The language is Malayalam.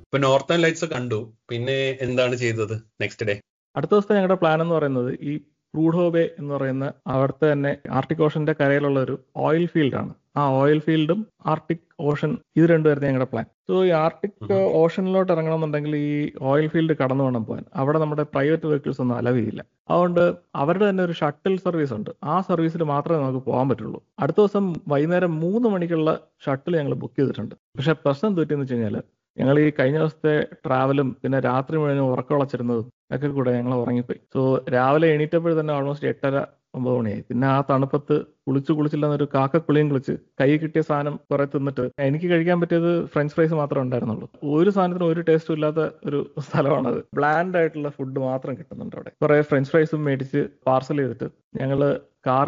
ഇപ്പൊ നോർത്തേൺ ലൈറ്റ്സ് കണ്ടു പിന്നെ എന്താണ് ചെയ്തത് നെക്സ്റ്റ് ഡേ അടുത്ത ദിവസത്തെ ഞങ്ങളുടെ പ്ലാൻ എന്ന് പറയുന്നത് ഈ പ്രൂഡോബെ എന്ന് പറയുന്ന അവിടുത്തെ തന്നെ ആർട്ടിക് ഓഷന്റെ കരയിലുള്ള ഒരു ഓയിൽ ഫീൽഡാണ് ആ ഓയിൽ ഫീൽഡും ആർട്ടിക് ഓഷൻ ഇത് രണ്ടുമായിരുന്നു ഞങ്ങളുടെ പ്ലാൻ സോ ഈ ആർട്ടിക് ഉം. ഓഷനിലോട്ട് ഇറങ്ങണമെന്നുണ്ടെങ്കിൽ ഈ ഓയിൽ ഫീൽഡ് കടന്നു വേണം പോകാൻ അവിടെ നമ്മുടെ പ്രൈവറ്റ് വെഹിക്കിൾസ് ഒന്നും അലവ് ചെയ്യില്ല അതുകൊണ്ട് അവരുടെ തന്നെ ഒരു ഷട്ടിൽ സർവീസ് ഉണ്ട് ആ സർവീസിൽ മാത്രമേ നമുക്ക് പോകാൻ പറ്റുള്ളൂ അടുത്ത ദിവസം വൈകുന്നേരം മൂന്ന് മണിക്കുള്ള ഷട്ടിൽ ഞങ്ങൾ ബുക്ക് ചെയ്തിട്ടുണ്ട് പക്ഷെ പ്രശ്നം തെറ്റിയെന്ന് വെച്ച് കഴിഞ്ഞാൽ ഞങ്ങൾ ഈ കഴിഞ്ഞ ദിവസത്തെ ട്രാവലും പിന്നെ രാത്രി മുഴുവൻ ഉറക്കമുളച്ചിരുന്നതും ഒക്കെ കൂടെ ഞങ്ങൾ ഉറങ്ങിപ്പോയി സോ രാവിലെ എണീറ്റപ്പോൾ തന്നെ ഓൾമോസ്റ്റ് എട്ടര ഒമ്പത് മണിയായി പിന്നെ ആ തണുപ്പത്ത് കുളിച്ചു കുളിച്ചില്ലെന്നൊരു കാക്ക കുളിയും കുളിച്ച് കൈ കിട്ടിയ സാധനം കുറെ തിന്നിട്ട് എനിക്ക് കഴിക്കാൻ പറ്റിയത് ഫ്രഞ്ച് ഫ്രൈസ് മാത്രമേ ഉണ്ടായിരുന്നുള്ളൂ ഒരു സാധനത്തിനും ഒരു ടേസ്റ്റും ഇല്ലാത്ത ഒരു സ്ഥലമാണത് ബ്ലാൻഡ് ആയിട്ടുള്ള ഫുഡ് മാത്രം കിട്ടുന്നുണ്ട് അവിടെ കുറെ ഫ്രഞ്ച് ഫ്രൈസും മേടിച്ച് പാർസൽ ചെയ്തിട്ട് ഞങ്ങള് കാർ